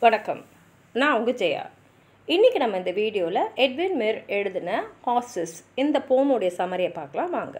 வணக்கம் நான் உங்கள் ஜெயா இன்றைக்கி நம்ம இந்த வீடியோவில் எட்வின் மிர் எழுதின ஹார்சஸ் இந்த போமுடைய சமரியை பார்க்கலாம் வாங்க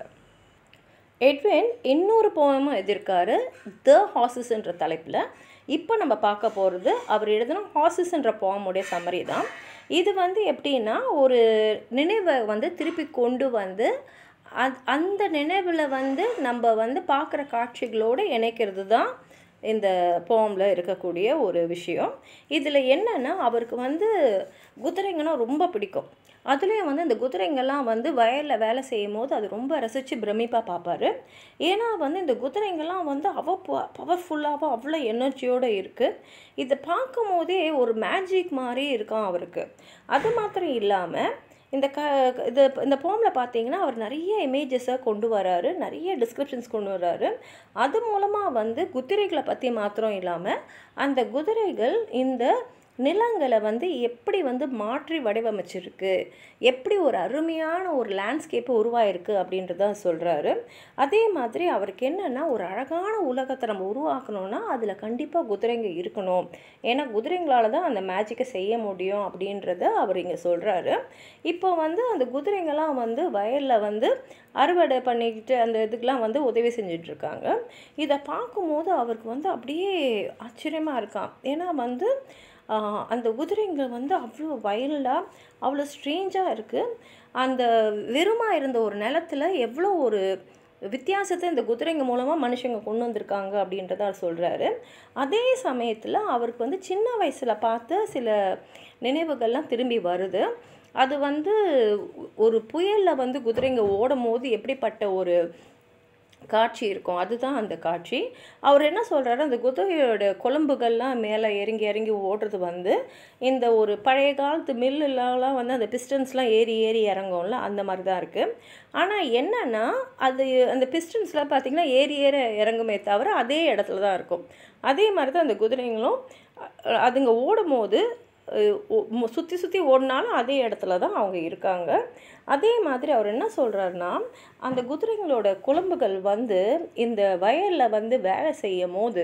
எட்வின் இன்னொரு போயமும் எழுதியிருக்காரு த ஹார்சஸ்ன்ற தலைப்பில் இப்போ நம்ம பார்க்க போகிறது அவர் எழுதின ஹார்சஸ்ன்ற போமுடைய சமரி தான் இது வந்து எப்படின்னா ஒரு நினைவை வந்து திருப்பி கொண்டு வந்து அந் அந்த நினைவில் வந்து நம்ம வந்து பார்க்குற காட்சிகளோடு இணைக்கிறது தான் இந்த போமில் இருக்கக்கூடிய ஒரு விஷயம் இதில் என்னென்னா அவருக்கு வந்து குதிரைங்கன்னா ரொம்ப பிடிக்கும் அதுலேயும் வந்து இந்த குதிரைங்கள்லாம் வந்து வயலில் வேலை செய்யும் போது அது ரொம்ப ரசித்து பிரமிப்பாக பார்ப்பாரு ஏன்னா வந்து இந்த குதிரைங்கள்லாம் வந்து அவ பவர்ஃபுல்லாகவும் அவ்வளோ எனர்ஜியோடு இருக்குது இதை பார்க்கும் போதே ஒரு மேஜிக் மாதிரி இருக்கான் அவருக்கு அது மாத்திரம் இல்லாமல் இந்த க இது இந்த போமில் பார்த்தீங்கன்னா அவர் நிறைய இமேஜஸை கொண்டு வராரு நிறைய டிஸ்கிரிப்ஷன்ஸ் கொண்டு வராரு அது மூலமாக வந்து குதிரைகளை பற்றி மாத்திரம் இல்லாமல் அந்த குதிரைகள் இந்த நிலங்களை வந்து எப்படி வந்து மாற்றி வடிவமைச்சிருக்கு எப்படி ஒரு அருமையான ஒரு லேண்ட்ஸ்கேப்பு உருவாயிருக்கு அப்படின்றத சொல்கிறாரு அதே மாதிரி அவருக்கு என்னென்னா ஒரு அழகான உலகத்தை நம்ம உருவாக்கணும்னா அதில் கண்டிப்பாக குதிரைங்க இருக்கணும் ஏன்னா குதிரைங்களால தான் அந்த மேஜிக்கை செய்ய முடியும் அப்படின்றத அவர் இங்கே சொல்கிறாரு இப்போ வந்து அந்த குதிரைங்கெல்லாம் வந்து வயலில் வந்து அறுவடை பண்ணிக்கிட்டு அந்த இதுக்கெலாம் வந்து உதவி செஞ்சிட்ருக்காங்க இதை பார்க்கும்போது அவருக்கு வந்து அப்படியே ஆச்சரியமாக இருக்கான் ஏன்னா வந்து அந்த குதிரைங்க வந்து அவ்வளோ வயலாக அவ்வளோ ஸ்ட்ரேஞ்சாக இருக்குது அந்த வெறுமாக இருந்த ஒரு நிலத்தில் எவ்வளோ ஒரு வித்தியாசத்தை இந்த குதிரைங்க மூலமாக மனுஷங்க கொண்டு வந்திருக்காங்க அப்படின்றத சொல்கிறாரு அதே சமயத்தில் அவருக்கு வந்து சின்ன வயசில் பார்த்த சில நினைவுகள்லாம் திரும்பி வருது அது வந்து ஒரு புயலில் வந்து குதிரைங்க ஓடும் போது எப்படிப்பட்ட ஒரு காட்சி இருக்கும் அதுதான் அந்த காட்சி அவர் என்ன சொல்கிறாரு அந்த குதிரையோட குழம்புகள்லாம் மேலே இறங்கி இறங்கி ஓடுறது வந்து இந்த ஒரு பழைய காலத்து மில்லுலாம் வந்து அந்த பிஸ்டன்ஸ்லாம் ஏறி ஏறி இறங்கும்ல அந்த மாதிரி தான் இருக்குது ஆனால் என்னென்னா அது அந்த பிஸ்டன்ஸ்லாம் பார்த்திங்கன்னா ஏறி ஏற இறங்குமே தவிர அதே இடத்துல தான் இருக்கும் அதே மாதிரி தான் அந்த குதிரைங்களும் அதுங்க ஓடும் போது சுற்றி சுற்றி ஓடினாலும் அதே இடத்துல தான் அவங்க இருக்காங்க அதே மாதிரி அவர் என்ன சொல்கிறாருன்னா அந்த குதிரைங்களோட குழம்புகள் வந்து இந்த வயலில் வந்து வேலை செய்யும் போது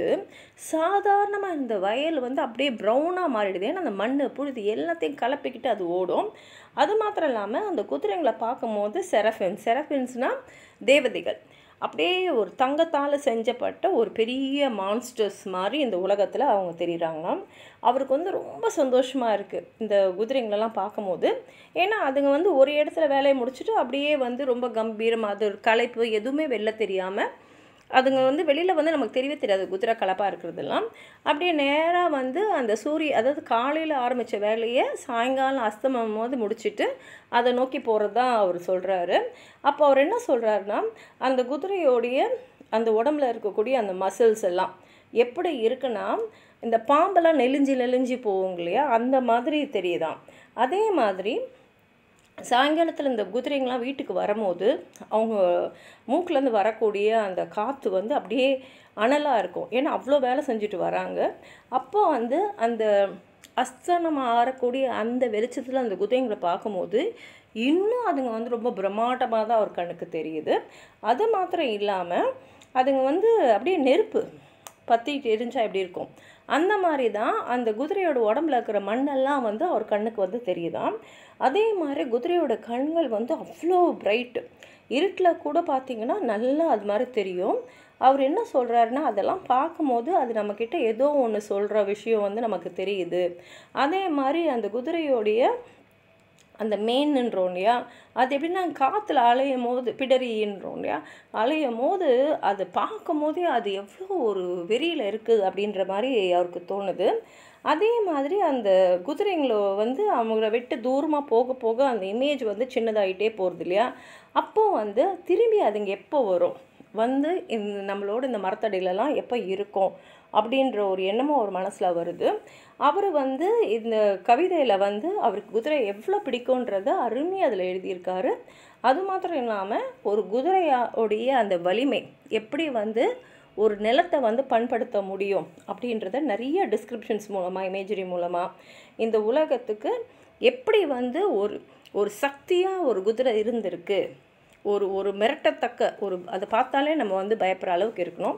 சாதாரணமாக இந்த வயல் வந்து அப்படியே ப்ரௌனாக மாறிடுது ஏன்னா அந்த மண் புழுதி எல்லாத்தையும் கலப்பிக்கிட்டு அது ஓடும் அது மாத்திரம் இல்லாமல் அந்த குதிரைங்களை பார்க்கும்போது செரஃபின் செரஃபின்ஸ்னால் தேவதைகள் அப்படியே ஒரு தங்கத்தால் செஞ்சப்பட்ட ஒரு பெரிய மான்ஸ்டர்ஸ் மாதிரி இந்த உலகத்தில் அவங்க தெரியுறாங்க அவருக்கு வந்து ரொம்ப சந்தோஷமாக இருக்குது இந்த குதிரைங்களெல்லாம் பார்க்கும்போது ஏன்னா அதுங்க வந்து ஒரு இடத்துல வேலையை முடிச்சுட்டு அப்படியே வந்து ரொம்ப கம்பீரமாக அது ஒரு களைப்பு எதுவுமே வெளில தெரியாமல் அதுங்க வந்து வெளியில் வந்து நமக்கு தெரியவே தெரியாது குதிரை கலப்பாக இருக்கிறதெல்லாம் அப்படியே நேராக வந்து அந்த சூரிய அதாவது காலையில் ஆரம்பித்த வேலையை சாயங்காலம் அஸ்தமம் போது முடிச்சுட்டு அதை நோக்கி போகிறது தான் அவர் சொல்கிறாரு அப்போ அவர் என்ன சொல்கிறாருன்னா அந்த குதிரையோடைய அந்த உடம்புல இருக்கக்கூடிய அந்த மசில்ஸ் எல்லாம் எப்படி இருக்குன்னா இந்த பாம்பெல்லாம் நெலிஞ்சி நெலிஞ்சி போவோங்க இல்லையா அந்த மாதிரி தெரியுதான் அதே மாதிரி சாயங்காலத்தில் இந்த குதிரைங்களாம் வீட்டுக்கு வரும்போது அவங்க மூக்கிலேருந்து வரக்கூடிய அந்த காற்று வந்து அப்படியே அனலாக இருக்கும் ஏன்னா அவ்வளோ வேலை செஞ்சுட்டு வராங்க அப்போ வந்து அந்த அஸ்தனம் ஆறக்கூடிய அந்த வெளிச்சத்தில் அந்த குதிரைங்களை பார்க்கும்போது இன்னும் அதுங்க வந்து ரொம்ப பிரம்மாண்டமாக தான் அவர் கண்ணுக்கு தெரியுது அது மாத்திரம் இல்லாமல் அதுங்க வந்து அப்படியே நெருப்பு பற்றிட்டு எரிஞ்சால் எப்படி இருக்கும் அந்த மாதிரி தான் அந்த குதிரையோட உடம்புல இருக்கிற மண்ணெல்லாம் வந்து அவர் கண்ணுக்கு வந்து தெரியுதாம் அதே மாதிரி குதிரையோட கண்கள் வந்து அவ்வளோ பிரைட்டு இருட்டில் கூட பார்த்திங்கன்னா நல்லா அது மாதிரி தெரியும் அவர் என்ன சொல்கிறாருன்னா அதெல்லாம் பார்க்கும்போது அது நம்மக்கிட்ட ஏதோ ஒன்று சொல்கிற விஷயம் வந்து நமக்கு தெரியுது அதே மாதிரி அந்த குதிரையோடைய அந்த மெயின்ன்றோம் இல்லையா அது எப்படின்னா காற்றுல அலையும் போது பிடரின்றோம் இல்லையா அலையும் போது அது பார்க்கும் போதே அது எவ்வளோ ஒரு வெறியில் இருக்குது அப்படின்ற மாதிரி அவருக்கு தோணுது அதே மாதிரி அந்த குதிரைங்கள வந்து அவங்கள விட்டு தூரமாக போக போக அந்த இமேஜ் வந்து சின்னதாகிட்டே போகிறது இல்லையா அப்போது வந்து திரும்பி அதுங்க எப்போ வரும் வந்து இந்த நம்மளோட இந்த மரத்தடியிலலாம் எப்போ இருக்கும் அப்படின்ற ஒரு எண்ணமும் அவர் மனசில் வருது அவர் வந்து இந்த கவிதையில் வந்து அவருக்கு குதிரை எவ்வளோ பிடிக்குன்றத அருமையாக அதில் எழுதியிருக்காரு அது மாத்திரம் இல்லாமல் ஒரு குதிரையோடைய அந்த வலிமை எப்படி வந்து ஒரு நிலத்தை வந்து பண்படுத்த முடியும் அப்படின்றத நிறைய டிஸ்கிரிப்ஷன்ஸ் மூலமாக இமேஜரி மூலமாக இந்த உலகத்துக்கு எப்படி வந்து ஒரு ஒரு சக்தியாக ஒரு குதிரை இருந்திருக்கு ஒரு ஒரு மிரட்டத்தக்க ஒரு அதை பார்த்தாலே நம்ம வந்து பயப்படுற அளவுக்கு இருக்கணும்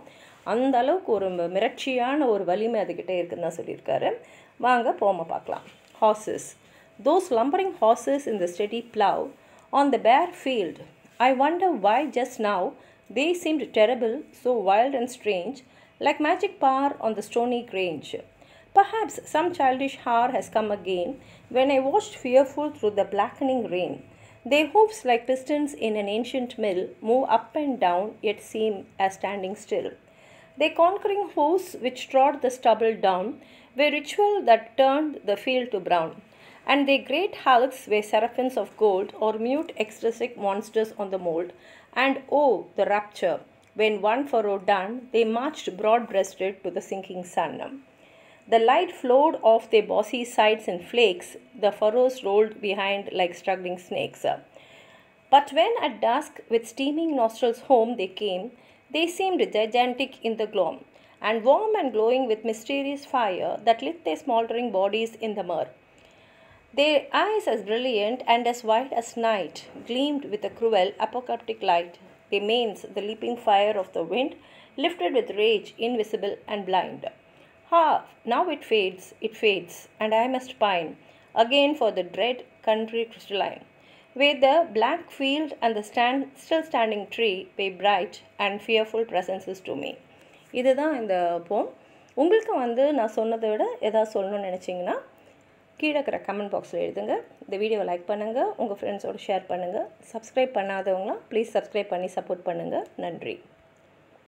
அந்த அளவுக்கு ஒரு மிரட்சியான ஒரு வலிமை அதுக்கிட்ட இருக்குன்னு தான் சொல்லியிருக்காரு வாங்க போம பார்க்கலாம் horses those lumbering horses in the steady plow on the bare field. I wonder why just now they seemed terrible, so wild and strange, like magic power on the stony grange. Perhaps some childish hour has come again when I watched fearful through the blackening rain. Their hoofs, like pistons in an ancient mill, move up and down, yet seem as standing still. Their conquering hoofs, which trod the stubble down, were ritual that turned the field to brown. And their great hulks were seraphims of gold, or mute ecstatic monsters on the mould. And oh, the rapture! When one furrow done, they marched broad breasted to the sinking sun. The light flowed off their bossy sides in flakes, the furrows rolled behind like struggling snakes. But when at dusk, with steaming nostrils home they came, they seemed gigantic in the gloam, and warm and glowing with mysterious fire that lit their smouldering bodies in the myrrh. Their eyes, as brilliant and as white as night, gleamed with a cruel apocalyptic light. Their manes, the leaping fire of the wind, lifted with rage, invisible and blind. Ha! Now it fades, it fades, and I must pine again for the dread country crystalline, where the black field and the stand, still standing tree were bright and fearful presences to me. இதுதான் இந்த போம் உங்களுக்கு வந்து நான் சொன்னதை விட எதாவது சொல்லணும்னு நினச்சிங்கன்னா கீழே இருக்கிற கமெண்ட் பாக்ஸில் எழுதுங்க இந்த வீடியோவை லைக் பண்ணுங்கள் உங்கள் ஃப்ரெண்ட்ஸோடு ஷேர் பண்ணுங்கள் சப்ஸ்கிரைப் பண்ணாதவங்களாம் ப்ளீஸ் சப்ஸ்கிரைப் பண்ணி சப்போர்ட் பண்ணுங்கள் நன்றி